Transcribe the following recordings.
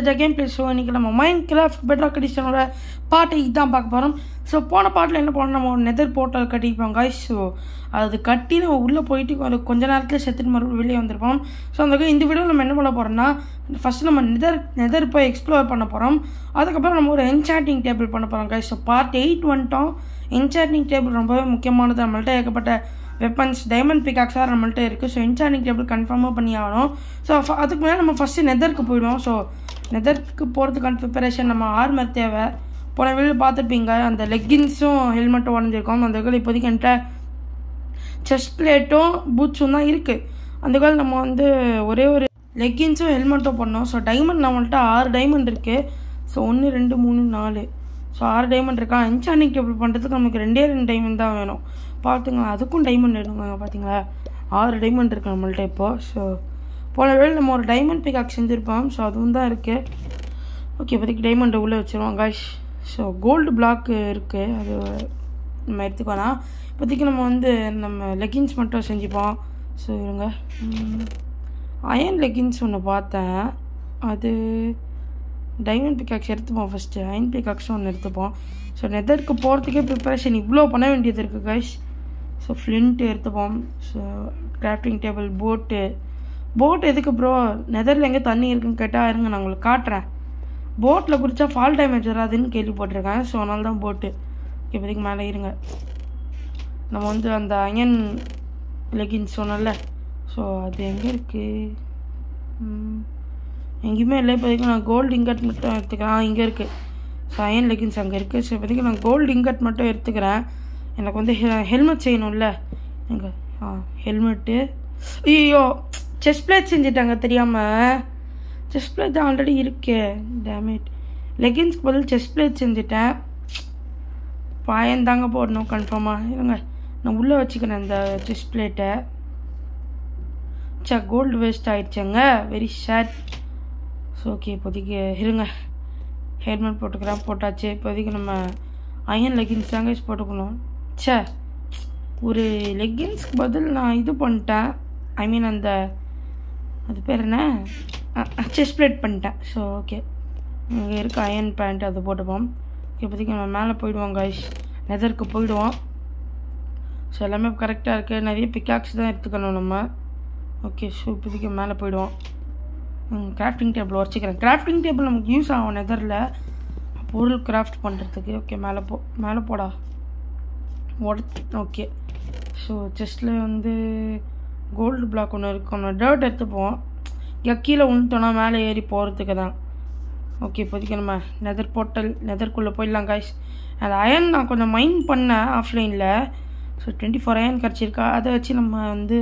ராஜா game play show இன்றைக்கி நம்ம mind craft Petrarch எடிஷனோட பாட்டு இதுதான் பார்க்க போகிறோம் ஸோ போன பாட்டில் என்ன பண்ணோம் நம்ம ஒரு நெதர் போர்ட்டல் கட்டியிருப்போம் காய்ஸ் ஸோ அது கட்டி நம்ம உள்ளே போயிட்டு ஒரு கொஞ்ச நேரத்தில் செத்துட்டு மறுபடியும் வெளியே வந்திருப்போம் ஸோ அந்த இந்த வீடியோ நம்ம என்ன பண்ண போகிறோம்னா ஃபஸ்ட்டு நம்ம நெதர் நெதர் போய் எக்ஸ்ப்ளோர் பண்ண போகிறோம் அதுக்கப்புறம் நம்ம ஒரு என்சாட்டிங் டேபிள் பண்ண போகிறோம் காய்ஸ் ஸோ பார்ட் எயிட் வந்துட்டோம் என்சாட்டிங் டேபிள் ரொம்பவே முக்கியமானது நம்மள்ட்ட ஏகப்பட்ட வெப்பன்ஸ் டைமண்ட் பிகாக்ஸாக நம்மள்ட்ட இருக்குது ஸோ என்சாண்டிங் டேபிள் கன்ஃபார்மாக பண்ணி ஆகணும் ஸோ அதுக்கு மேலே நம்ம ஃபஸ்ட்டு நெதருக்கு போயிடுவோம் ஸோ நெதருக்கு போகிறதுக்கான ப்ரிப்பரேஷன் நம்ம ஆர்மர் தேவை போன வீடியோ பார்த்துருப்பீங்க அந்த லெக்கின்ஸும் ஹெல்மெட்டும் உடஞ்சிருக்கோம் அந்த கால் இப்போதைக்கு என்கிட்ட செஸ்ட் பிளேட்டும் பூட்ஸும் தான் இருக்குது அந்த கால் நம்ம வந்து ஒரே ஒரு லெக்கின்ஸும் ஹெல்மெட்டும் பண்ணோம் ஸோ டைமண்ட் நம்மள்ட்ட ஆறு டைமண்ட் இருக்குது ஸோ ஒன்று ரெண்டு மூணு நாலு ஸோ ஆறு டைமண்ட் இருக்கா என்சாண்டிங் டேபிள் பண்ணுறதுக்கு நமக்கு ரெண்டே ரெண்டு டைமண்ட் தான் வேணும் பார்த்துங்களா அதுக்கும் டைமண்ட் எடுங்க பார்த்தீங்களா ஆறு டைமண்ட் இருக்குது நம்மள்ட்ட இப்போது ஸோ போன வேலை நம்ம ஒரு டைமண்ட் பிகாக் செஞ்சுருப்போம் ஸோ அதுவும் தான் இருக்குது ஓகே இப்போதைக்கு டைமண்டை உள்ளே வச்சுருவோம் காய்ஸ் ஸோ கோல்டு பிளாக் இருக்குது அது நம்ம எடுத்துக்கலாம் இப்போதைக்கு நம்ம வந்து நம்ம லெக்கின்ஸ் மட்டும் செஞ்சுப்போம் ஸோ இருங்க அயன் லெக்கின்ஸ் ஒன்று பார்த்தேன் அது டைமண்ட் பிகாக்ஸ் எடுத்துப்போம் ஃபஸ்ட்டு அயன் பிகாக்ஸும் ஒன்று எடுத்துப்போம் ஸோ நெதருக்கு போகிறதுக்கே ப்ரிப்பரேஷன் இவ்வளோ பண்ண வேண்டியது இருக்குது கைஸ் ஸோ ஃப்ளின்ட்டு எடுத்துப்போம் ஸோ கிராஃப்டிங் டேபிள் போட்டு போட் எதுக்கு ப்ரோ நெதரில் எங்கே தண்ணி இருக்குன்னு கேட்டால் இருங்க நான் உங்களுக்கு காட்டுறேன் போட்டில் குடித்தா ஃபால் டேமேஜ் வராதுன்னு கேள்விப்பட்டிருக்கேன் ஸோ அதனால தான் போட்டு இப்போதைக்கு மேலே இருங்க நம்ம வந்து அந்த அயன் லெகின்ஸ் சொன்னல ஸோ அது எங்கே இருக்குது எங்கேயுமே இல்லை இப்போதைக்கு நான் கோல்டு இங்கட் மட்டும் எடுத்துக்கிறேன் இங்கே இருக்குது ஸோ அயன் லெகின்ஸ் அங்கே இருக்குது ஸோ இப்போதைக்கு நான் கோல்டு இங்கட் மட்டும் எடுத்துக்கிறேன் எனக்கு வந்து ஹெல்மெட் செய்யணும்ல எங்கே ஆ ஹெல்மெட்டு ஐயோ செஸ்ட் பிளேட் செஞ்சுட்டாங்க தெரியாமல் செஸ்ட் பிளேட் தான் ஆல்ரெடி இருக்கே டேமேட் லெகின்ஸ்க்கு பதில் செஸ்ட் பிளேட் செஞ்சுட்டேன் பாயன் தாங்க போடணும் கன்ஃபார்மாக இருங்க நான் உள்ளே வச்சுக்கிறேன் இந்த செஸ்ட் பிளேட்டை சா கோல்டு வேஸ்ட் ஆயிடுச்சுங்க வெரி ஷேட் ஸோ ஓகே இப்போதைக்கு இருங்க ஹெல்மெட் போட்டுக்கிறேன் போட்டாச்சு இப்போதைக்கு நம்ம அயன் லெகின்ஸ் தாங்க போட்டுக்கணும் சே ஒரு லெகின்ஸ்க்கு பதில் நான் இது பண்ணிட்டேன் ஐ மீன் அந்த அது பேர் என்ன செஸ்ட் பிளேட் பண்ணிட்டேன் ஸோ ஓகே இங்கே இருக்க அயன் பேண்ட் அதை போட்டுப்போம் இப்போதைக்கு நம்ம மேலே போயிடுவோம் கைஸ் நெதருக்கு போயிடுவோம் ஸோ எல்லாமே கரெக்டாக இருக்குது நிறைய பிக்காக்ஸ் தான் எடுத்துக்கணும் நம்ம ஓகே ஸோ இப்போதைக்கு மேலே போயிடுவோம் கிராஃப்டிங் டேபிள் வச்சுக்கிறேன் கிராஃப்டிங் டேபிள் நமக்கு யூஸ் ஆகும் நெதரில் பொருள் கிராஃப்ட் பண்ணுறதுக்கு ஓகே மேலே போ மேலே போடா உட ஓகே ஸோ செஸ்ட்டில் வந்து கோல்டு பிளாக் ஒன்று இருக்கு ஒன்று டர்ட் எடுத்துப்போம் இங்கே கீழே உண்டுட்டோன்னா மேலே ஏறி போகிறதுக்கு தான் ஓகே இப்போதைக்கு நம்ம நெதர் போர்ட்டல் நெதர்க்குள்ளே போயிடலாம் காய்ஸ் அந்த அயன் நான் கொஞ்சம் மைண்ட் பண்ணேன் ஆஃப்லைனில் ஸோ டுவெண்ட்டி ஃபோர் அயன் கிடச்சிருக்கா அதை வச்சு நம்ம வந்து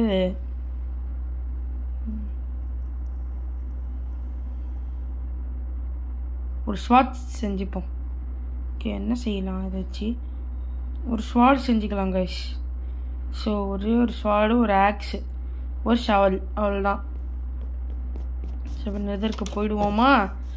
ஒரு ஸ்வாட் செஞ்சுப்போம் ஓகே என்ன செய்யலாம் அதை வச்சு ஒரு ஸ்வாட் செஞ்சுக்கலாம் கைஸ் ஸோ ஒரே ஒரு ஸ்வாடு ஒரு ஆக்ஸு ஒரு ஷவல் அவ்வளோதான் ஸோ இப்போ நெதருக்கு போயிடுவோமா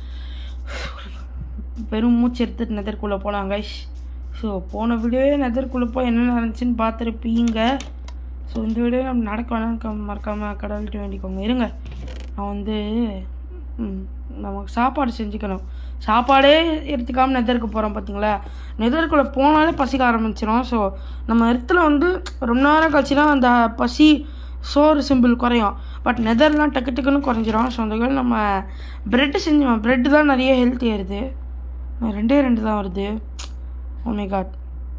பெரும் மூச்சு எடுத்துட்டு நெதற்குள்ளே போகலாம் கைஸ் ஸோ போன வீடியோவே நெதற்குள்ளே போய் என்ன நடந்துச்சுன்னு பார்த்துருப்பீங்க ஸோ இந்த வீடியோ நம்ம நடக்க வேணாம் மறக்காமல் கடவுள்கிட்ட வேண்டிக்கோங்க இருங்க நான் வந்து நமக்கு சாப்பாடு செஞ்சுக்கணும் சாப்பாடே எடுத்துக்காமல் நெதருக்கு போகிறோம் பார்த்தீங்களா நெதருக்குள்ளே போனாலே பசிக்க ஆரம்பிச்சிடும் ஸோ நம்ம இடத்துல வந்து ரொம்ப நேரம் கழிச்சுனா அந்த பசி சோறு சிம்பிள் குறையும் பட் நெதர்லாம் டக்கு டக்குன்னு குறைஞ்சிரும் ஸோ அந்த நம்ம ப்ரெட்டு செஞ்சோம் ப்ரெட்டு தான் நிறைய ஹெல்த் ஏறுது ரெண்டே ரெண்டு தான் வருது ஓமே காட்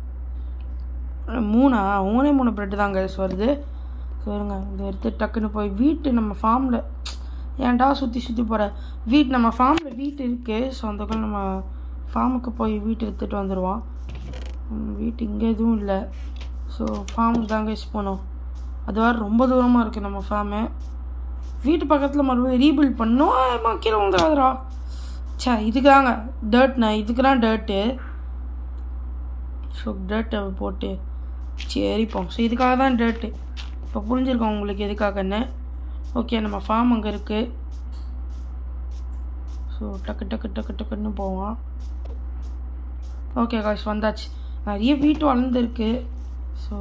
மூணா மூணே மூணு ப்ரெட்டு தான் கைஸ் வருது சரிங்க இதை எடுத்து டக்குன்னு போய் வீட்டு நம்ம ஃபார்மில் ஏன்டா சுற்றி சுற்றி போகிற வீட் நம்ம ஃபார்மில் வீட்டு இருக்குது ஸோ அந்த நம்ம ஃபார்முக்கு போய் வீட்டு எடுத்துகிட்டு வந்துடுவோம் வீட்டு இங்கே எதுவும் இல்லை ஸோ ஃபார்முக்கு தாங்க யூஸ் போனோம் அது வேறு ரொம்ப தூரமாக இருக்குது நம்ம ஃபார்மு வீட்டு பக்கத்தில் மறுபடியும் ரீபில்ட் பண்ணோம் கீழே வந்துடாதரா சே இதுக்கு தாங்க டர்ட்ண்ணா இதுக்கு தான் டர்ட்டு ஸோ டர்ட்டை போட்டு சரிப்போம் ஸோ இதுக்காக தான் டர்ட்டு இப்போ புரிஞ்சிருக்கோம் உங்களுக்கு எதுக்காகன்னு ஓகே நம்ம ஃபார்ம் அங்கே இருக்குது ஸோ டக்கு டக்கு டக்கு டக்குன்னு போவோம் ஓகே காய்ஸ் வந்தாச்சு நிறைய வீட்டு வளர்ந்துருக்கு ஸோ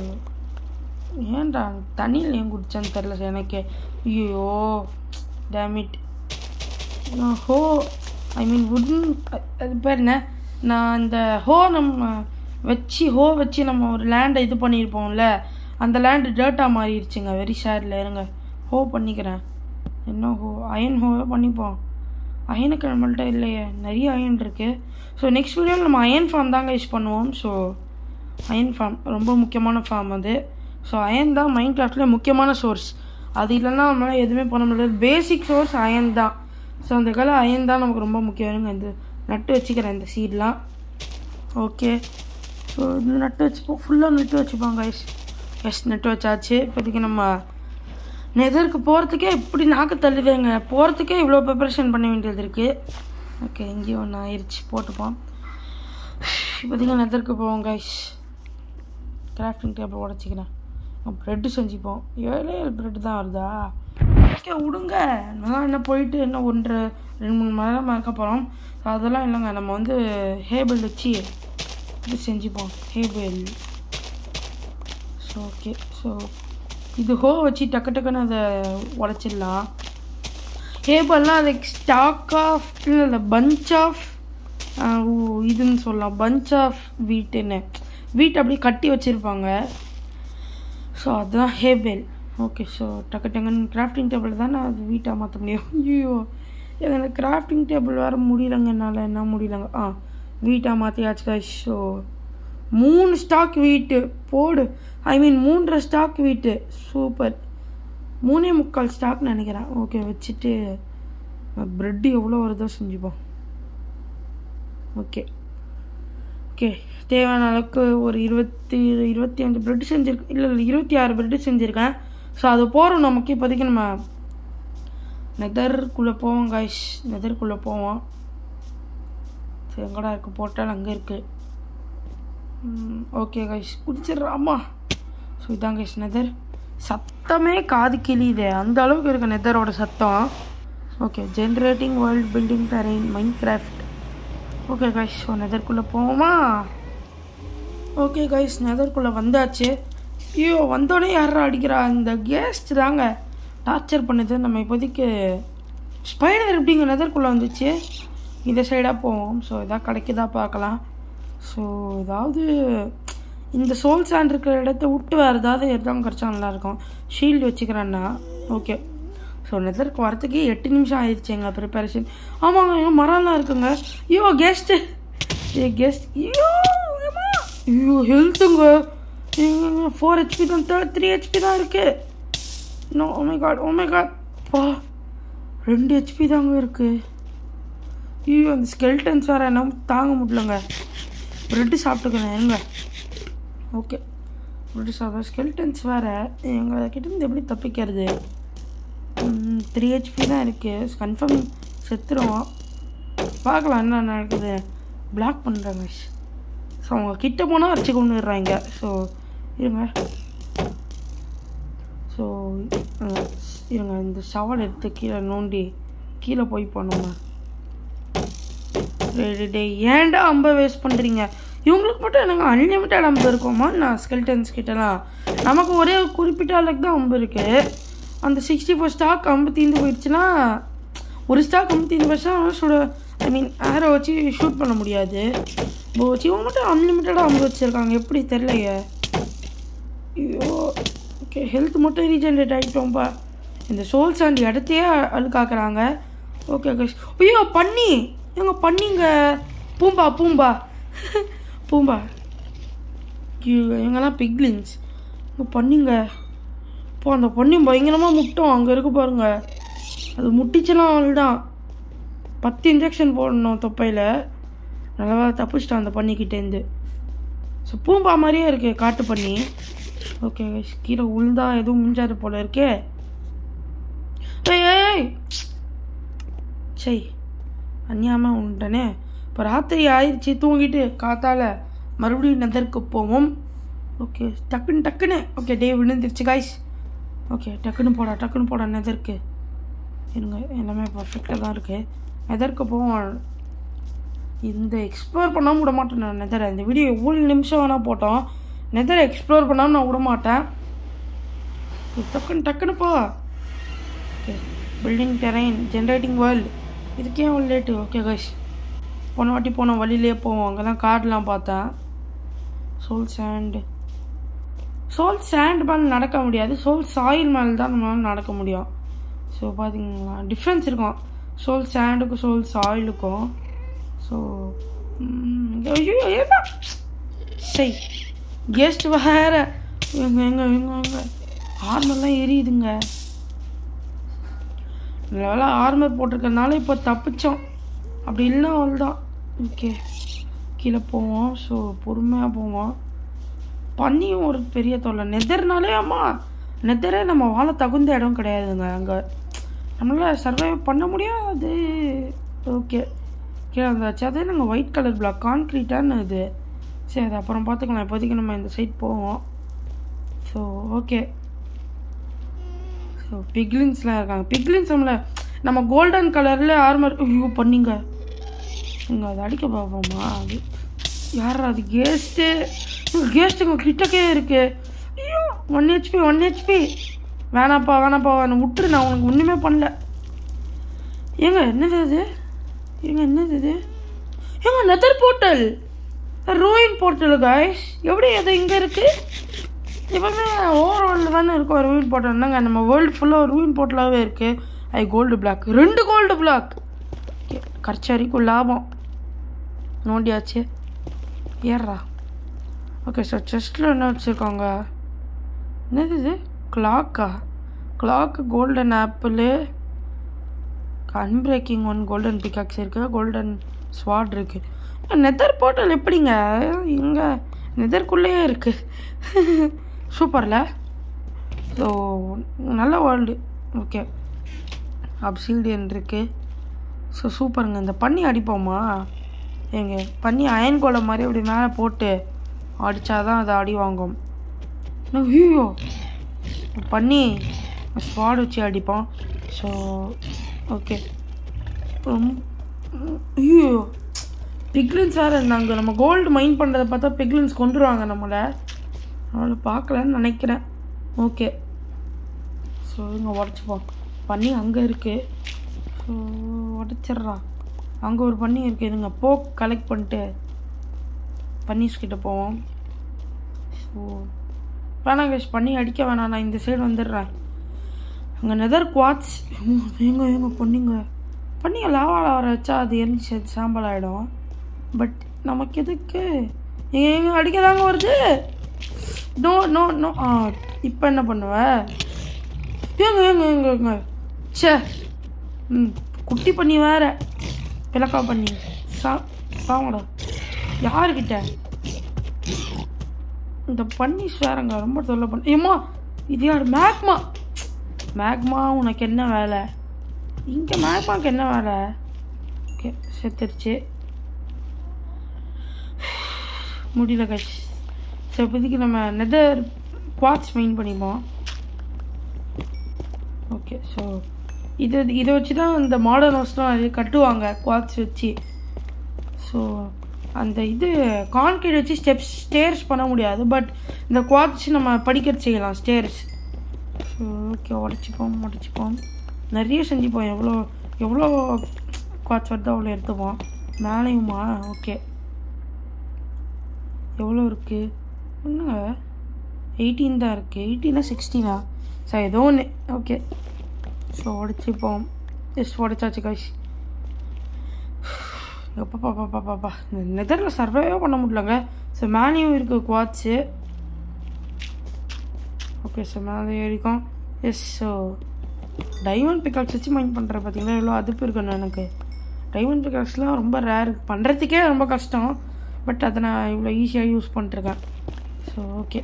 ஏன்டா தண்ணியில் ஏன் குடிச்சான்னு தெரில எனக்கு ஐயோ டேமிட் ஹோ ஐ மீன் உடன் அது பேர் என்ன நான் இந்த ஹோ நம்ம வச்சு ஹோ வச்சு நம்ம ஒரு லேண்டை இது பண்ணியிருப்போம்ல அந்த லேண்டு டேட்டாக மாறிடுச்சுங்க வெரி ஷேரில் இருங்க ஹோ பண்ணிக்கிறேன் என்ன ஹோ அயன் ஹோவே பண்ணிப்போம் அயனுக்கு நம்மள்ட்ட இல்லையே நிறைய அயன் இருக்குது ஸோ நெக்ஸ்ட் வீடியோவில் நம்ம அயன் ஃபார்ம் தாங்க யூஸ் பண்ணுவோம் ஸோ அயன் ஃபார்ம் ரொம்ப முக்கியமான ஃபார்ம் அது ஸோ அயன் தான் மைண்ட் கிராஃப்டில் முக்கியமான சோர்ஸ் அது இல்லைன்னா நம்மளால் எதுவுமே பண்ண முடியாது பேசிக் சோர்ஸ் அயன் தான் ஸோ அந்த கால அயன் தான் நமக்கு ரொம்ப முக்கியம் இந்த நட்டு வச்சுக்கிறேன் இந்த சீட்லாம் ஓகே ஸோ இந்த நட்டு வச்சுப்போம் ஃபுல்லாக நட்டு வச்சுப்போம் கைஸ் எஸ் நட்டு வச்சாச்சு இப்போதைக்கு நம்ம நெதருக்கு போகிறதுக்கே இப்படி நாக்கு தள்ளுதுங்க போகிறதுக்கே இவ்வளோ ப்ரிப்பரேஷன் பண்ண வேண்டியது இருக்குது ஓகே இங்கேயும் ஒன்று ஆயிடுச்சு போட்டுப்போம் இப்போதைக்கு நெதருக்கு போவோம் கைஸ் கிராஃப்டிங் டேபிள் உடச்சிக்கிறேன் ப்ரெட்டு செஞ்சுப்போம் ஏழு ஏழு ப்ரெட்டு தான் வருதா ஓகே விடுங்க நான் என்ன போயிட்டு என்ன ஒன்றரை ரெண்டு மூணு மணி நேரம் இருக்க போகிறோம் அதெல்லாம் இல்லைங்க நம்ம வந்து ஹேபிள் வச்சு இது செஞ்சுப்போம் ஹேபிள் ஸோ ஓகே ஸோ இது ஹோ வச்சு டக்கு டக்குன்னு அதை உடச்சிடலாம் ஹேபிள்னால் அதுக்கு ஸ்டாக் ஆஃப் இல்லை பஞ்ச் ஆஃப் இதுன்னு சொல்லலாம் பஞ்ச் ஆஃப் வீட்டுன்னு வீட்டை அப்படியே கட்டி வச்சுருப்பாங்க ஸோ அதுதான் ஹேபெல் ஓகே ஸோ டக்கு டக்குன்னு கிராஃப்டிங் டேபிள் தானே அது வீட்டாக மாற்ற முடியும் ஐயோ எனக்கு கிராஃப்டிங் டேபிள் வேறு முடியலங்க என்னால் என்ன முடியலங்க ஆ வீட்டாக மாற்றியாச்சு ஸோ மூணு ஸ்டாக் வீட்டு போடு ஐ மீன் மூன்றரை ஸ்டாக் வீட்டு சூப்பர் மூணே முக்கால் ஸ்டாக் நினைக்கிறேன் ஓகே வச்சுட்டு ப்ரெட்டு எவ்வளோ வருதோ செஞ்சுப்போம் ஓகே ஓகே தேவையான அளவுக்கு ஒரு இருபத்தி இருபத்தி அஞ்சு ப்ரெட் செஞ்சுருக்கேன் இல்லை இல்லை இருபத்தி ஆறு ப்ரெட்டு செஞ்சுருக்கேன் ஸோ அது போகிறோம் நமக்கு இப்போதைக்கு நம்ம நெதர்க்குள்ளே போவோம் கைஸ் நெதர்க்குள்ளே போவோம் ஸோ எங்கடா இருக்குது போட்டால் அங்கே இருக்குது ஓகே கைஸ் குடிச்சிடுறாமா ஸோ இதான் கைஸ் நெதர் சத்தமே காது கிளியுது அந்த அளவுக்கு இருக்க நெதரோட சத்தம் okay generating world building terrain Minecraft okay guys so நெதர்க்குள்ளே போவோமா ஓகே கைஸ் நெதர்க்குள்ளே வந்தாச்சு ஐயோ வந்தோடனே யாரா அடிக்கிறா இந்த கேஸ்ட் தாங்க டார்ச்சர் பண்ணுது நம்ம இப்போதைக்கு ஸ்பைடர் எப்படிங்க நெதர்க்குள்ளே வந்துச்சு இந்த சைடாக போவோம் ஸோ எதாவது கிடைக்குதா பார்க்கலாம் ஸோ ஏதாவது இந்த சோல் சாண்ட் இருக்கிற இடத்த விட்டு வேறு ஏதாவது இடம் கிடச்சா நல்லாயிருக்கும் ஷீல்டு வச்சுக்கிறேன்னா ஓகே ஸோ நெதருக்கு வரத்துக்கே எட்டு நிமிஷம் ஆயிடுச்சு எங்கள் ப்ரிப்பரேஷன் ஆமாங்க ஐயோ மரம்லாம் இருக்குங்க ஐயோ கெஸ்ட்டு ஏ கெஸ்ட் ஐயோ ஏம்மா. ஐயோ ஹெல்த்துங்க ஃபோர் ஹெச்பி தான் தேர்ட் த்ரீ ஹெச்பி தான் இருக்கு no oh my god oh my god பா ரெண்டு ஹெச்பி தாங்க இருக்கு ஐயோ அந்த ஸ்கெல்டன்ஸ் வேறு என்ன தாங்க முடியலங்க ப்ரெட்டு சாப்பிட்டுக்கிறேன் எங்க ஓகே ப்ரெட்டு சாப்பிட ஸ்கெல்டன்ஸ் வேறு எங்கள் கிட்டேருந்து எப்படி தப்பிக்கிறது த்ரீ ஹெச்பி தான் இருக்குது கன்ஃபார்ம் செத்துருவோம் பார்க்கலாம் என்ன நடக்குது பிளாக் பண்ணுறாங்க ஸோ அவங்க கிட்ட போனால் அடிச்சு கொண்டு வர்றாங்க ஸோ இருங்க ஸோ இருங்க இந்த சவால் எடுத்து கீழே நோண்டி கீழே போய் பண்ணுங்க டேய், டேய், ஏன்டா அம்பை வேஸ்ட் பண்ணுறீங்க இவங்களுக்கு மட்டும் எனக்கு அன்லிமிட்டட் அம்பு இருக்குமா நான் ஸ்கெல்டன்ஸ் கிட்டலாம் நமக்கு ஒரே ஒரு குறிப்பிட்ட அளவுக்கு தான் அம்பு இருக்குது அந்த சிக்ஸ்டி ஃபோர் ஸ்டாக் அம்பு தீர்ந்து போயிடுச்சுன்னா ஒரு ஸ்டாக் அம்பு தீர்ந்து போயிடுச்சுன்னா சுட ஐ மீன் ஆரோ வச்சு ஷூட் பண்ண முடியாது இப்போ வச்சு இவங்க மட்டும் அன்லிமிட்டடாக அம்பு வச்சுருக்காங்க எப்படி தெரிலையே ஐயோ ஓகே ஹெல்த் மட்டும் ரீஜென்ரேட் ஆகிட்டோம்ப்பா இந்த சோல் சாண்ட் இடத்தையே அ- அழுக்காக்குறாங்க ஓகே ஓகே ஐயோ பண்ணி எங்க பண்ணிங்க பூம்பா பூம்பா பூம்பா ஐயோ எங்கெல்லாம் பிக்லிங்ஸ் இங்கே பண்ணிங்க இப்போ அந்த பண்ணி பயங்கரமாக முட்டும் அங்கே இருக்கு பாருங்க அது முட்டிச்சுன்னா அவள்தான் பத்து இன்ஜெக்ஷன் போடணும் தொப்பையில் நல்லா தப்பிச்சிட்டான் அந்த பண்ணிக்கிட்டேருந்து ஸோ பூம்பா மாதிரியே இருக்கு காட்டு பண்ணி ஓகே கீழே உளுந்தா எதுவும் மிஞ்சாது போல இருக்கே ஏய் ஏய் சை அந்நியாமல் உண்டனே இப்போ ராத்திரி ஆயிடுச்சு தூங்கிட்டு காத்தால மறுபடியும் நெதருக்கு போவோம் ஓகே டக்குன்னு டக்குன்னு ஓகே டே விழுந்துருச்சு காய்ஸ் ஓகே டக்குன்னு போடா டக்குன்னு போடா நெதருக்கு இருங்க எல்லாமே பர்ஃபெக்டாக தான் இருக்குது நெதருக்கு போவோம் இந்த எக்ஸ்ப்ளோர் பண்ணாமல் விட மாட்டேன் நான் நெதரை இந்த வீடியோ எவ்வளோ நிமிஷம் வேணால் போட்டோம் நெதரை எக்ஸ்ப்ளோர் பண்ணாமல் நான் விட மாட்டேன் டக்குன்னு டக்குன்னு போ okay building terrain generating world இதுக்கே அவ்வளோ லேட்டு ஓகே கைஸ் போன வாட்டி போன வழியிலே போவோம் அங்கே தான் கார்டெலாம் பார்த்தேன் சோல் சாண்டு சோல் சாண்ட் மேலே நடக்க முடியாது சோல் சாயில் மேலே தான் நம்மளால நடக்க முடியும் ஸோ பார்த்தீங்களா டிஃப்ரென்ஸ் இருக்கும் சோல் சாண்டுக்கும் சோல் சாயிலுக்கும் ஸோ ஐயோ என்ன சரி கெஸ்ட் வேற எங்க எங்க எங்க எங்க ஆர்மர்லாம் எரியுதுங்க லெவலாக ஆர்மர் போட்டிருக்கறனால இப்போ தப்பிச்சோம் அப்படி இல்லைன்னா அவ்வளோதான் ஓகே கீழே போவோம் ஸோ பொறுமையாக போவோம் பண்ணியும் ஒரு பெரிய தொல்லை நெதர்னாலே அம்மா நெதரே நம்ம வாழ தகுந்த இடம் கிடையாதுங்க அங்கே நம்மளால் சர்வைவ் பண்ண முடியாது ஓகே கீழே வந்தாச்சு அதே நாங்கள் ஒயிட் கலர் பிளாக் கான்க்ரீட்டான்னு இது சரி அது அப்புறம் பார்த்துக்கலாம் இப்போதைக்கு நம்ம இந்த சைட் போவோம் ஸோ ஓகே ஸோ பிக்லின்ஸ்லாம் இருக்காங்க பிக்லின்ஸ் நம்மள நம்ம கோல்டன் கலரில் ஆர்மர் ஐயோ பண்ணிங்க இங்கே அதை அடிக்க பார்ப்போமா அது யார் அது கேஸ்ட்டு கேஸ்ட் உங்கள் கிட்டக்கே இருக்கு ஐயோ ஒன் ஹெச்பி ஒன் ஹெச்பி வேணாப்பா வேணாப்பா வேணாம் விட்டுரு நான் உனக்கு ஒன்றுமே பண்ணல ஏங்க என்னது அது ஏங்க என்னது இது ஏங்க nether portal ruin portal guys எப்படி அது இங்கே இருக்குது எப்பவுமே ஓவர் வேர்ல்டு தானே இருக்கும் ரூயின் போர்ட்டல் என்னங்க நம்ம வேர்ல்டு ஃபுல்லாக ரூயின் போர்ட்டலாகவே இருக்குது ஐ கோல்டு பிளாக் ரெண்டு கோல்டு பிளாக் கரைச்ச வரைக்கும் லாபம் நோண்டியாச்சு ஏறா ஓகே சார் செஸ்ட்டில் என்ன வச்சுருக்காங்க என்னது இது கிளாக்கா clock golden apple unbreaking one golden pickaxe இருக்குது கோல்டன் ஸ்வாட் இருக்குது நெதர் போர்ட்டல் எப்படிங்க இங்கே நெதர்க்குள்ளேயே இருக்குது சூப்பரில் ஸோ நல்ல வேர்ல்டு ஓகே அப்சீடியன் இருக்குது ஸோ சூப்பருங்க இந்த பண்ணி அடிப்போமா எங்க பண்ணி அயன் கோலை மாதிரி அப்படி மேலே போட்டு அடித்தாதான் அது அடி வாங்கும் ஐயோ பண்ணி ஸ்வாட் வச்சு அடிப்போம் ஸோ ஓகே ஐயோ பிக்லின்ஸ் வேறு இருந்தாங்க நம்ம கோல்டு மைண்ட் பண்ணுறத பார்த்தா பிக்லின்ஸ் கொண்டுருவாங்க நம்மளை அவளை பார்க்கலன்னு நினைக்கிறேன் ஓகே ஸோ இங்கே உடச்சிப்போம் பண்ணி அங்கே இருக்குது ஸோ உடச்சிட்றா அங்கே ஒரு பண்ணி இருக்குது இதுங்க போ கலெக்ட் பண்ணிட்டு பன்னீஸ் கிட்ட போவோம் ஸோ வேணாம் கேஷ் பண்ணி அடிக்க வேணாம் நான் இந்த சைடு வந்துடுறேன் அங்கே நெதர் குவாட்ஸ் எங்க எங்க பொண்ணுங்க பண்ணிங்க லாவாவில் வர வச்சா அது எரிஞ்சு அது சாம்பல் ஆகிடும் பட் நமக்கு எதுக்கு எங்க எங்க அடிக்க தாங்க வருது நோ நோ நோ ஆ இப்போ என்ன பண்ணுவ ஏங்க ஏங்க ஏங்க ஏங்க ச்சே ம் குட்டி பண்ணி வேற பிளக்கா பண்ணி சா சாங்கடா யாருக்கிட்ட இந்த பண்ணி வேறங்க ரொம்ப தொல்லை பண்ண ஏம்மா இது யார் மேக்மா மேக்மா உனக்கு என்ன வேலை இங்கே மேக்மாக்கு என்ன வேலை ஓகே செத்துருச்சு முடியல கஷ் ஸோ இப்போதைக்கு நம்ம நெதர் குவாட்ஸ் மெயின் பண்ணிப்போம் ஓகே ஸோ இது இதை வச்சு தான் இந்த மாடர்ன் ஹவுஸ்லாம் நிறைய கட்டுவாங்க குவாட்ஸ் வச்சு ஸோ அந்த இது கான்கிரீட் வச்சு ஸ்டெப்ஸ் ஸ்டேர்ஸ் பண்ண முடியாது பட் இந்த குவாட்ஸ் நம்ம படிக்கட்டு செய்யலாம் ஸ்டேர்ஸ் ஸோ ஓகே உடச்சிப்போம் உடச்சிப்போம் நிறைய செஞ்சுப்போம் எவ்வளோ எவ்வளோ குவாட்ஸ் வருதோ அவ்வளோ எடுத்துப்போம் மேலேயுமா ஓகே எவ்வளோ இருக்குது ஒன்றுங்க எயிட்டீன் தான் இருக்குது எயிட்டீனா சிக்ஸ்டீனா சார் ஏதோ ஒன்று ஓகே ஸோ உடச்சிப்போம் எஸ் உடச்சாச்சு காய்ஸ் எப்பா பாப்பா பாப்பா இந்த நெதரில் சர்வைவே பண்ண முடியலங்க ஸோ மேலேயும் இருக்குது குவாட்ஸு ஓகே ஸோ மேலே ஏறிக்கும் எஸ் ஸோ டைமண்ட் பிக்காக்ஸ் வச்சு மைண்ட் பண்ணுறேன் பார்த்தீங்களா எவ்வளோ அதுப்பு இருக்கணும் எனக்கு டைமண்ட் பிக்காக்ஸ்லாம் ரொம்ப ரேர் பண்ணுறதுக்கே ரொம்ப கஷ்டம் பட் அதை நான் இவ்வளோ ஈஸியாக யூஸ் பண்ணிட்டுருக்கேன் ஸோ ஓகே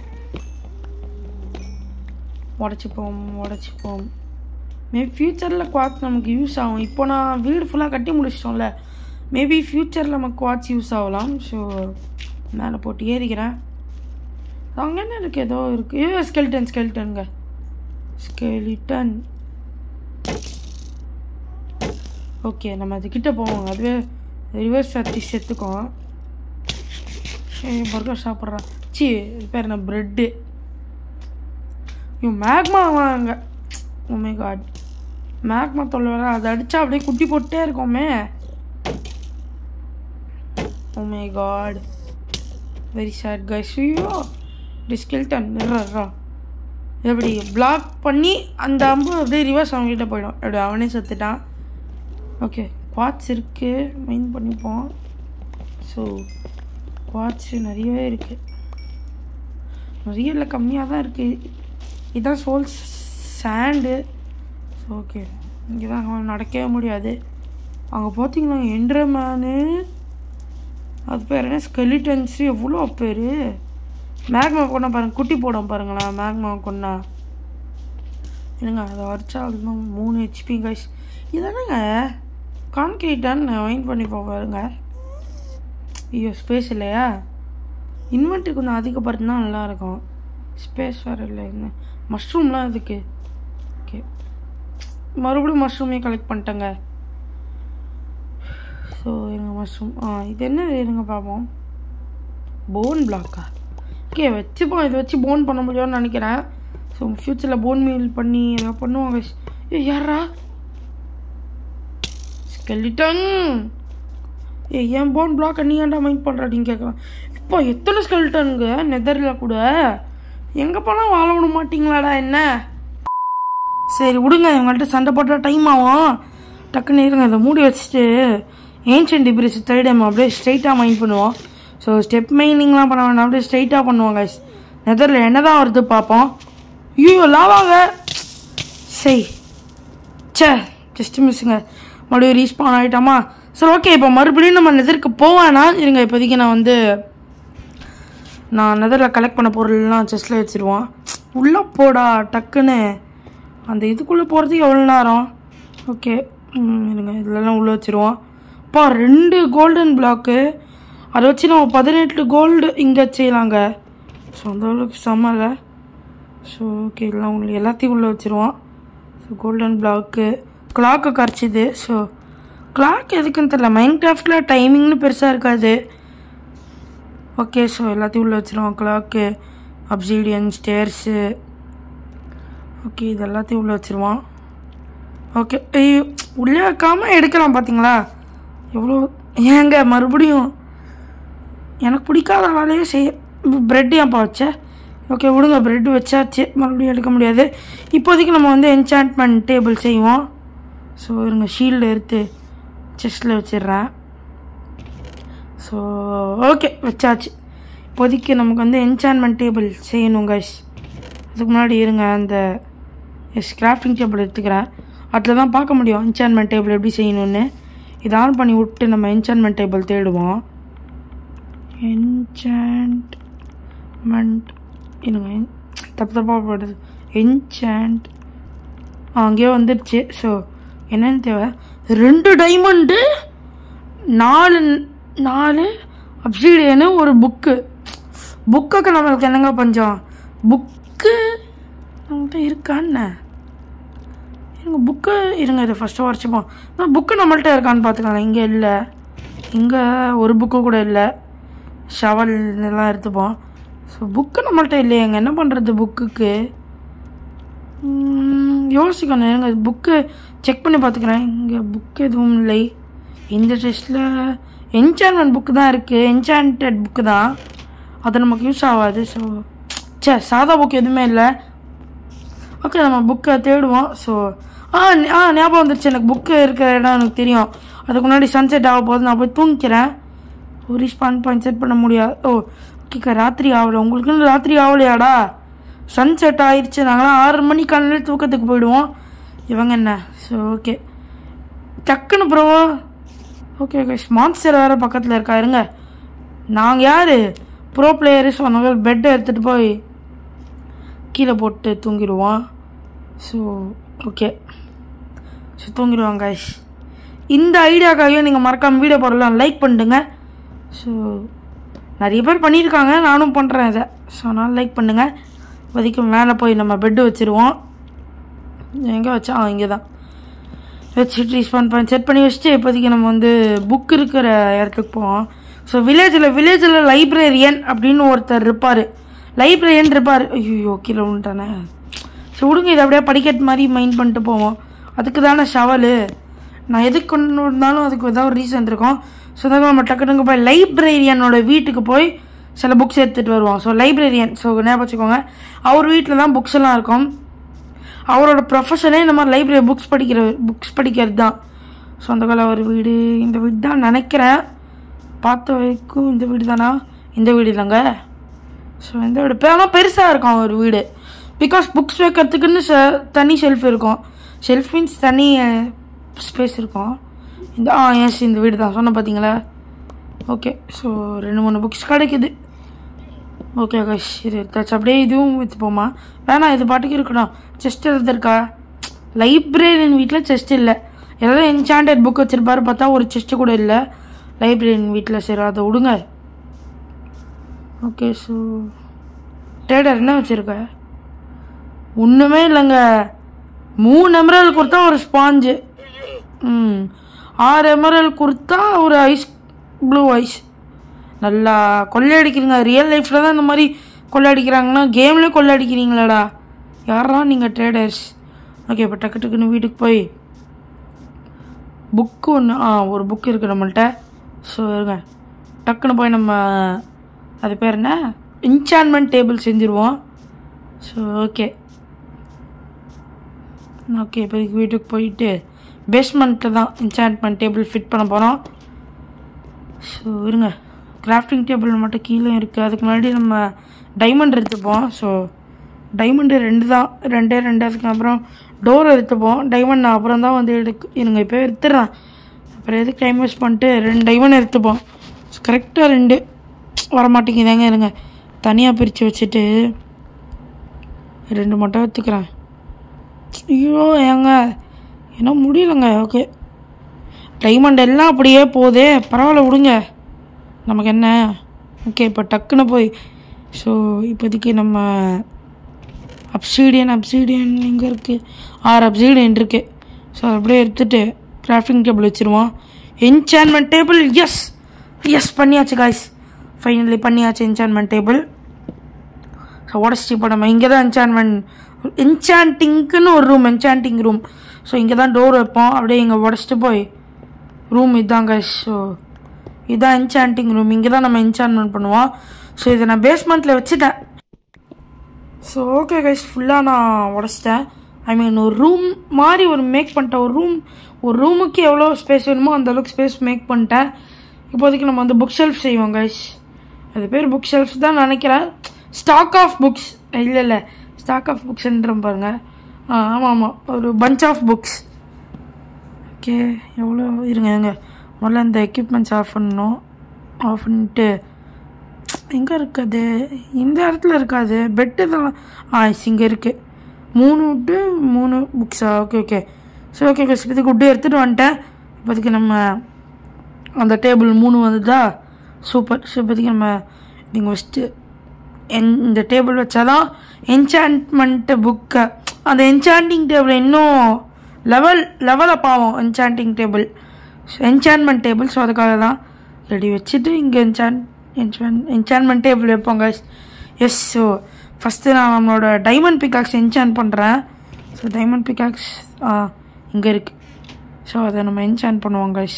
உடச்சிப்போம் உடச்சிப்போம் மேபி ஃப்யூச்சரில் குவாட்ஸ் நமக்கு யூஸ் ஆகும் இப்போ நான் வீடு ஃபுல்லாக கட்டி முடிச்சிட்டோம்ல மேபி ஃப்யூச்சரில் நமக்கு குவாட்ஸ் யூஸ் ஆகலாம் ஸோ மேலே போட்டு ஏறிக்கிறேன் அங்கே என்ன இருக்குது ஏதோ இருக்குது ஏ ஸ்கெல்டன் ஸ்கெல்டனுங்க ஸ்கெலிட்டன் ஓகே நம்ம அதுக்கிட்ட போவோம் அதுவே ரிவர்ஸ் அத்தி செத்துக்கும் பர்கர் சாப்பிட்றான் சி இது பேர் என்ன ப்ரெட்டு இவன் மேக்மா வாங்க உமே காட் மேக்மா தொல்லை வேற அதை அடிச்சா அப்படியே குட்டி போட்டே இருக்கோமே oh my god very sad guys ஐயோ டிஸ்கில்டன் நிறா எப்படி பிளாக் பண்ணி அந்த அம்பு அப்படியே ரிவர்ஸ் அவங்ககிட்ட போயிடும் அப்படி அவனே செத்துட்டான் ஓகே குவாட்ஸ் இருக்குது மைன் பண்ணிப்போம் ஸோ குவாட்ஸ் நிறையவே இருக்குது நிறைய இல்லை கம்மியாக தான் இருக்குது இதான் சோல் சாண்டு ஓகே இங்கே தான் அவன் நடக்கவே முடியாது அங்கே பார்த்தீங்கன்னா என்ட்ரமேனு அது பேர் என்ன ஸ்கெலிட்டன்ஸு எவ்வளோ பேர் மேக்மா கொண்டா பாருங்க குட்டி போடும் பாருங்களேன் மேக்மா கொண்டா என்னங்க அதை வரைச்சா அதுதான் மூணு ஹெச்பி கைஸ் இதானங்க கான்கிரீட்டான்னு வைன் பண்ணி பாருங்க ஐயோ ஸ்பேஸ் இல்லையா இன்வெர்ட்ரி கொஞ்சம் அதிகப்படுத்தினா நல்லாயிருக்கும் ஸ்பேஸ் வேறு இல்லை என்ன மஷ்ரூம்லாம் இதுக்கு ஓகே மறுபடியும் மஷ்ரூமே கலெக்ட் பண்ணிட்டேங்க ஸோ இருங்க மஷ்ரூம் ஆ இது என்ன இருங்க பார்ப்போம் போன் பிளாக்கா ஓகே வச்சுப்போம் இதை வச்சு போன் பண்ண முடியும்னு நினைக்கிறேன் ஸோ ஃப்யூச்சரில் போன் மீல் பண்ணி ஏதோ பண்ணுவாங்க ஏ யாரா ஸ்கெலிட்டன் ஏ ஏன் போன் பிளாக்கை நீ ஏன்டா மைண்ட் பண்ணுற அப்படின்னு கேட்குறான் இப்போ எத்தனை ஸ்கெலிட்டனுங்க நெதரில் கூட எங்கே போனால் வாழ விட மாட்டீங்களாடா என்ன சரி விடுங்க இவங்கள்ட்ட சண்டை போட்டால் டைம் ஆகும் டக்குன்னு இருங்க இதை மூடி வச்சுட்டு ஏன்ஷியன் டிபிரிஸ் தேர்ட் டைம் அப்படியே ஸ்ட்ரைட்டாக மைண்ட் பண்ணுவோம் ஸோ ஸ்டெப் மைனிங்லாம் பண்ண வேண்டாம் அப்படியே ஸ்ட்ரைட்டாக பண்ணுவாங்க நெதரில் என்ன தான் வருது பார்ப்போம் ஐயோ லாவாங்க சரி சே ஜஸ்ட் மிஸ்ஸுங்க மறுபடியும் ரீஸ்பான் ஆகிட்டாமா சரி ஓகே இப்போ மறுபடியும் நம்ம நெதருக்கு போவேனா இருங்க இப்போதைக்கு நான் வந்து நான் நெதரில் கலெக்ட் பண்ண பொருள்லாம் செஸ்ட்டில் வச்சுருவோம் உள்ளே போடா டக்குன்னு அந்த இதுக்குள்ளே போகிறதுக்கு எவ்வளோ நேரம் ஓகே இருங்க இதெல்லாம் உள்ளே வச்சுருவோம் அப்பா ரெண்டு கோல்டன் பிளாக்கு அதை வச்சு நம்ம பதினெட்டு கோல்டு இங்கே செய்யலாங்க ஸோ அந்த அளவுக்கு செம்மல ஸோ ஓகே இதெல்லாம் உங்களுக்கு எல்லாத்தையும் உள்ளே வச்சுருவோம் ஸோ கோல்டன் பிளாக்கு கிளாக்கு கரைச்சிது ஸோ கிளாக் எதுக்குன்னு தெரில மைண்ட் கிராஃப்டில் டைமிங்னு பெருசாக இருக்காது ஓகே ஸோ எல்லாத்தையும் உள்ளே வச்சுருவோம் கிளாக்கு அப்சீடியன் ஸ்டேர்ஸு ஓகே இது எல்லாத்தையும் உள்ளே வச்சுருவான் ஓகே ஐயோ உள்ளே வைக்காமல் எடுக்கலாம் பார்த்தீங்களா எவ்வளோ ஏங்க மறுபடியும் எனக்கு பிடிக்காத வேலையே செய்ய ப்ரெட் ஏன்ப்பா வச்ச ஓகே விடுங்க ப்ரெட் வச்சாச்சு மறுபடியும் எடுக்க முடியாது இப்போதைக்கு நம்ம வந்து என்சான்ட்மெண்ட் டேபிள் செய்வோம் ஸோ இருங்க ஷீல்டு எடுத்து செஸ்ட்டில் வச்சிடுறேன் ஸோ ஓகே வச்சாச்சு இப்போதைக்கு நமக்கு வந்து என்சான்மெண்ட் டேபிள் செய்யணும் கைஸ் அதுக்கு முன்னாடி இருங்க அந்த எஸ் கிராஃப்டிங் டேபிள் எடுத்துக்கிறேன் அதில் தான் பார்க்க முடியும் என்சான்மெண்ட் டேபிள் எப்படி செய்யணும்னு இதை ஆன் பண்ணி விட்டு நம்ம என்சான்மெண்ட் டேபிள் தேடுவோம் என்சான்ட்மெண்ட் இருங்க தப்பு தப்பாக போடுது என்சாண்ட் அங்கேயே வந்துடுச்சு ஸோ என்னன்னு தேவை ரெண்டு டைமண்டு நாலு நாலு அப்சீடியனு ஒரு புக்கு புக்குக்கு நம்மளுக்கு என்னங்க பஞ்சம் புக்கு நம்மகிட்ட இருக்கான்னு இருங்க புக்கு இருங்க இதை ஃபஸ்ட்டு உடச்சிப்போம் நான் புக்கு நம்மள்ட்ட இருக்கான்னு பார்த்துக்கலாம் இங்கே இல்லை இங்கே ஒரு புக்கு கூட இல்லை ஷவல் இதெல்லாம் எடுத்துப்போம் ஸோ புக்கு நம்மள்ட்ட இல்லையேங்க என்ன பண்ணுறது புக்குக்கு யோசிக்கணும் இருங்க புக்கு செக் பண்ணி பார்த்துக்கிறேன் இங்கே புக் எதுவும் இல்லை இந்த டெஸ்ட்டில் என்சான்மெண்ட் புக்கு தான் இருக்குது என்சான்டட் புக்கு தான் அது நமக்கு யூஸ் ஆகாது ஸோ சே சாதா புக் எதுவுமே இல்லை ஓகே நம்ம புக்கை தேடுவோம் ஸோ ஆ ஞ- ஆ ஞாபகம் வந்துருச்சு எனக்கு புக்கு இருக்கிற இடம் எனக்கு தெரியும் அதுக்கு முன்னாடி சன்செட் ஆக போது நான் போய் தூங்கிக்கிறேன் ஒரு ஸ்பான் பாயிண்ட் செட் பண்ண முடியாது ஓ ஓகேக்கா ராத்திரி ஆகலை உங்களுக்குன்னு ராத்திரி ஆகலையாடா சன்செட் ஆயிடுச்சு நாங்களாம் ஆறு மணி காலையில் தூக்கத்துக்கு போயிடுவோம் இவங்க என்ன ஸோ ஓகே டக்குன்னு ப்ரோ ஓகே ஓகே ஸ்மான்சர் வேறு பக்கத்தில் இருக்கா இருங்க நாங்கள் யார் ப்ரோ பிளேயரு சொன்னாங்க பெட்டை எடுத்துகிட்டு போய் கீழே போட்டு தூங்கிடுவோம் ஸோ ஓகே ஸோ தூங்கிடுவாங்க guys இந்த ஐடியாக்காகவும் நீங்கள் மறக்காம வீடியோ போடலாம் லைக் பண்ணிடுங்க ஸோ நிறைய பேர் பண்ணியிருக்காங்க நானும் பண்ணுறேன் இதை ஸோ அதனால் லைக் பண்ணுங்கள் இப்போதைக்கு மேலே போய் நம்ம பெட்டு வச்சுருவோம் எங்கே வச்சா ஆ இங்கே தான் வச்சுட்டு ரீஸ்பான் பண்ணி செட் பண்ணி வச்சுட்டு இப்போதைக்கு நம்ம வந்து புக் இருக்கிற இடத்துக்கு போவோம் ஸோ வில்லேஜில் வில்லேஜில் லைப்ரரியன் அப்படின்னு ஒருத்தர் இருப்பார் லைப்ரரியன் இருப்பார் ஐயோ கீழே விட்டானே ஸோ விடுங்க இதை அப்படியே படிக்கட்டு மாதிரி மைண்ட் பண்ணிட்டு போவோம் அதுக்கு தானே ஷவலு நான் எதுக்கு கொண்டு வந்தாலும் அதுக்கு ஏதாவது ஒரு ரீசன் இருக்கும் ஸோ அதான் நம்ம டக்குனுங்க போய் லைப்ரேரியனோட வீட்டுக்கு போய் சில புக்ஸ் எடுத்துகிட்டு வருவோம் ஸோ லைப்ரேரியன் ஸோ ஞாபகம் வச்சுக்கோங்க அவர் வீட்டில் தான் புக்ஸ் எல்லாம் இருக்கும் அவரோட ப்ரொஃபஷனே இந்த மாதிரி லைப்ரரி புக்ஸ் படிக்கிற புக்ஸ் படிக்கிறது தான் ஸோ அந்த கால ஒரு வீடு இந்த வீடு தான் நினைக்கிறேன் பார்த்த வரைக்கும் இந்த வீடு தானா இந்த வீடு இல்லைங்க ஸோ இந்த வீடு இப்போ ஆனால் பெருசாக இருக்கும் ஒரு வீடு பிகாஸ் புக்ஸ் வைக்கிறதுக்குன்னு ச தனி ஷெல்ஃப் இருக்கும் ஷெல்ஃப் மீன்ஸ் தனி ஸ்பேஸ் இருக்கும் இந்த ஆ எஸ் இந்த வீடு தான் சொன்ன பார்த்தீங்களா ஓகே ஸோ ரெண்டு மூணு புக்ஸ் கிடைக்குது ஓகே கைஸ் இது எடுத்தாச்சு அப்படியே இதுவும் வச்சுப்போமா வேணாம் இது பாட்டுக்கு இருக்கணும் செஸ்ட் இருக்கா லைப்ரரியன் வீட்டில் செஸ்ட் இல்லை ஏதாவது என்சாண்டட் புக் வச்சிருப்பாரு பார்த்தா ஒரு செஸ்ட் கூட இல்லை லைப்ரரியன் வீட்டில் சரி அதை விடுங்க ஓகே ஸோ டேடர் என்ன வச்சுருக்க ஒன்றுமே இல்லைங்க மூணு எமரல் கொடுத்தா ஒரு ஸ்பாஞ்சு ம் ஆறு எமரல் கொடுத்தா ஒரு ஐஸ் ப்ளூ ஐஸ் நல்லா கொள்ளையடிக்கிறீங்க ரியல் லைஃப்பில் தான் இந்த மாதிரி கொள்ளையடிக்கிறாங்கன்னா கேம்லேயும் கொள்ளையடிக்கிறீங்களாடா யாரா நீங்கள் ட்ரேடர்ஸ் ஓகே இப்போ டக்கு டக்குன்னு வீட்டுக்கு போய் புக்கு ஒன்று ஆ ஒரு புக் இருக்குது நம்மள்ட்ட ஸோ இருங்க டக்குன்னு போய் நம்ம அது பேர் என்ன இன்சான்மெண்ட் டேபிள் செஞ்சுருவோம் ஸோ ஓகே ஓகே இப்போதைக்கு வீட்டுக்கு போயிட்டு பேஸ்மெண்ட்டில் தான் இன்சான்மெண்ட் டேபிள் ஃபிட் பண்ண போகிறோம் ஸோ இருங்க கிராஃப்டிங் டேபிள் மட்டும் கீழே இருக்குது அதுக்கு முன்னாடி நம்ம டைமண்ட் எடுத்துப்போம் ஸோ டைமண்டு ரெண்டு தான் ரெண்டே ரெண்டு அதுக்கப்புறம் டோர் எடுத்துப்போம் டைமண்ட் நான் அப்புறம் தான் வந்து எடுக்க இருங்க இப்போ எடுத்துடுறேன் அப்புறம் எதுக்கு டைம் வேஸ்ட் பண்ணிட்டு ரெண்டு டைமண்ட் எடுத்துப்போம் கரெக்டாக ரெண்டு வர மாட்டேங்குதாங்க இருங்க தனியாக பிரித்து வச்சுட்டு ரெண்டு மட்டும் எடுத்துக்கிறேன் ஐயோ ஏங்க ஏன்னா முடியலங்க ஓகே டைமண்ட் எல்லாம் அப்படியே போதே பரவாயில்ல விடுங்க நமக்கு என்ன ஓகே இப்போ டக்குன்னு போய் ஸோ இப்போதைக்கு நம்ம அப்சீடியன் அப்சீடியன் எங்கே இருக்குது ஆறு அப்சீடியன் இருக்குது ஸோ அப்படியே எடுத்துகிட்டு கிராஃப்டிங் டேபிள் வச்சுருவோம் என்சான்மெண்ட் டேபிள் எஸ் எஸ் பண்ணியாச்சு காய்ஸ் ஃபைனலி பண்ணியாச்சு என்சான்மெண்ட் டேபிள் ஸோ உடச்சிட்டு இப்போ நம்ம இங்கே தான் என்சான்மெண்ட் என்சாண்டிங்க்குன்னு ஒரு ரூம் என்சாண்டிங் ரூம் ஸோ இங்கே தான் டோர் வைப்போம் அப்படியே இங்கே உடச்சிட்டு போய் ரூம் இதுதான் கைஸ் ஸோ இதுதான் என்சாண்டிங் ரூம் இங்கே தான் நம்ம என்சான்மெண்ட் பண்ணுவோம் ஸோ இதை நான் பேஸ்மெண்ட்டில் வச்சுட்டேன் ஸோ ஓகே கைஸ் ஃபுல்லாக நான் உடச்சிட்டேன் ஐ மீன் ஒரு ரூம் மாதிரி ஒரு மேக் பண்ணிட்டேன் ஒரு ரூம் ஒரு ரூமுக்கு எவ்வளோ ஸ்பேஸ் வேணுமோ அந்த அளவுக்கு ஸ்பேஸ் மேக் பண்ணிட்டேன் இப்போதைக்கு நம்ம வந்து புக் ஷெல்ஃப் செய்வோம் கைஸ் அது பேர் புக் ஷெல்ஃப் தான் நினைக்கிறேன் ஸ்டாக் ஆஃப் புக்ஸ் இல்லை இல்லை ஸ்டாக் ஆஃப் புக்ஸ்ன்ற பாருங்க ஆ ஆமாம் ஆமாம் ஒரு பஞ்ச் ஆஃப் புக்ஸ் ஓகே எவ்வளோ இருங்க இருங்க முதல்ல இந்த எக்யூப்மெண்ட்ஸ் ஆஃப் பண்ணணும் ஆஃப் பண்ணிட்டு எங்கே இருக்காது இந்த இடத்துல இருக்காது பெட் இதெல்லாம் ஆ இங்கே இருக்குது மூணு விட்டு மூணு புக்ஸா ஓகே ஓகே சரி ஓகே ஓகே இதுக்கு விட்டு எடுத்துகிட்டு வந்துட்டேன் இப்போதைக்கு நம்ம அந்த டேபிள் மூணு வந்துதா சூப்பர் ஸோ இப்போதைக்கு நம்ம நீங்கள் ஃபஸ்ட்டு என் இந்த டேபிள் வச்சாதான் என்சான்ட்மெண்ட்டு புக்கை அந்த என்சாண்டிங் டேபிள் இன்னும் லெவல் லெவலை பாவோம் enchanting table enchantment table so அதுக்காக தான் ரெடி வச்சுட்டு இங்கே என்சான் என்சான் என்சான்மெண்ட் டேபிள் வைப்போங்க எஸ் ஸோ ஃபஸ்ட்டு நான் நம்மளோட டைமண்ட் பிகாக்ஸ் என்சான் பண்ணுறேன் ஸோ டைமண்ட் பிகாக்ஸ் ஆ இங்கே இருக்குது ஸோ அதை நம்ம என்சான் பண்ணுவோம் கைஸ்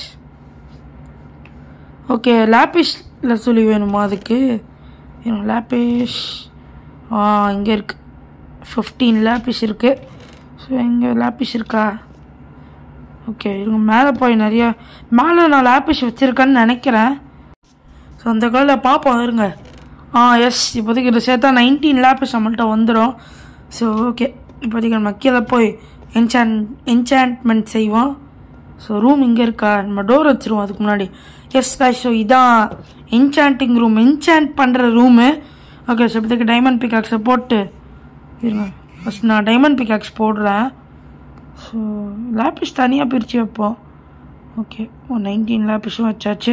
ஓகே லேபிஷில் சொல்லி வேணுமா அதுக்கு லேபிஷ் ஆ இங்கே இருக்குது ஃபிஃப்டீன் லேபிஷ் இருக்குது ஸோ இங்கே லேபிஷ் இருக்கா ஓகே இவங்க மேலே போய் நிறைய மேலே நான் லேபிஷ் வச்சுருக்கேன்னு நினைக்கிறேன் ஸோ அந்த காலில் பார்ப்போம் இருங்க ஆ எஸ் இப்போதைக்கு இதை சேர்த்தா நைன்டீன் லேபிஷ் நம்மள்ட்ட வந்துடும் ஸோ ஓகே இப்போதைக்கு நம்ம கீழே போய் என்சான் என்சான்ட்மெண்ட் செய்வோம் ஸோ ரூம் இங்கே இருக்கா நம்ம டோர் வச்சுருவோம் அதுக்கு முன்னாடி எஸ் காய் ஸோ இதான் என்சாண்டிங் ரூம் என்சாண்ட் பண்ணுற ரூமு ஓகே ஸோ இப்போதைக்கு டைமண்ட் பிகாக்ஸை போட்டு இருங்க ஃபஸ்ட் நான் டைமண்ட் பிகாக்ஸ் போடுறேன் ஸோ லேபிஷ் தனியாக பிரித்து வைப்போம் ஓகே ஓ நைன்டீன் லேபிஷும் வச்சாச்சு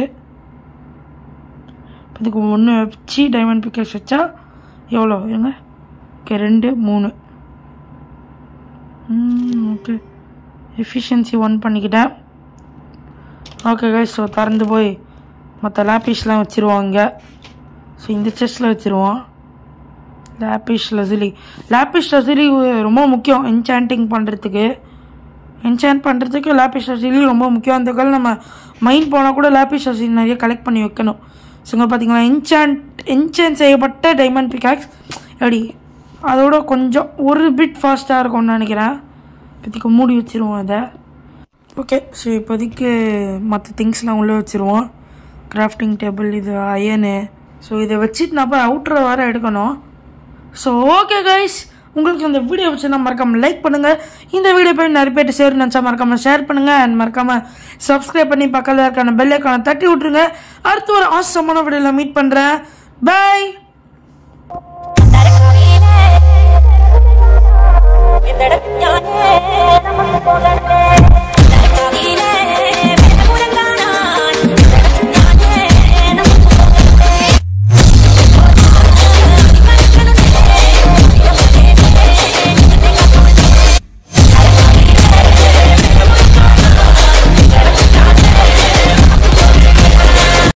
இதுக்கு ஒன்று வச்சு டைமண்ட் பிக்கர்ஸ் வச்சா எவ்வளோ இருங்க ஓகே ரெண்டு மூணு ஓகே எஃபிஷியன்சி ஒன் பண்ணிக்கிட்டேன் ஓகே கைஸ் ஸோ திறந்து போய் மற்ற லேபிஷ்லாம் வச்சுருவோம் இங்கே ஸோ இந்த செஸ்ட்டில் வச்சுருவோம் லேபிஷ் லசிலி லேபிஷ் லசிலி ரொம்ப முக்கியம் என்சாண்டிங் பண்ணுறதுக்கு என்சான் பண்ணுறதுக்கு லேபிஸ் அசிலையும் ரொம்ப முக்கியம் அந்த கால் நம்ம மைண்ட் போனால் கூட லேபிஸ் அசில் நிறைய கலெக்ட் பண்ணி வைக்கணும் ஸோ இங்கே பார்த்தீங்களா என்சான் என்சான் செய்யப்பட்ட டைமண்ட் பிகாக்ஸ் எப்படி அதோட கொஞ்சம் ஒரு பிட் ஃபாஸ்ட்டாக இருக்கும்னு நினைக்கிறேன் இப்போதைக்கு மூடி வச்சிருவோம் அதை ஓகே ஸோ இப்போதைக்கு மற்ற திங்ஸ்லாம் உள்ளே வச்சுருவோம் கிராஃப்டிங் டேபிள் இது அயனு ஸோ இதை வச்சுட்டு நான் போய் அவுட்ரு வர எடுக்கணும் ஸோ ஓகே கைஸ் உங்களுக்கு இந்த வீடியோ வச்சுன்னா மறக்காமல் லைக் பண்ணுங்கள் இந்த வீடியோ போய் நிறைய பேர் ஷேர் நினச்சா மறக்காமல் ஷேர் பண்ணுங்கள் அண்ட் மறக்காமல் சப்ஸ்கிரைப் பண்ணி பக்கத்தில் இருக்கான பெல் ஐக்கானை தட்டி விட்ருங்க அடுத்து ஒரு ஆசமான வீடியோவில் மீட் பண்ணுறேன் பை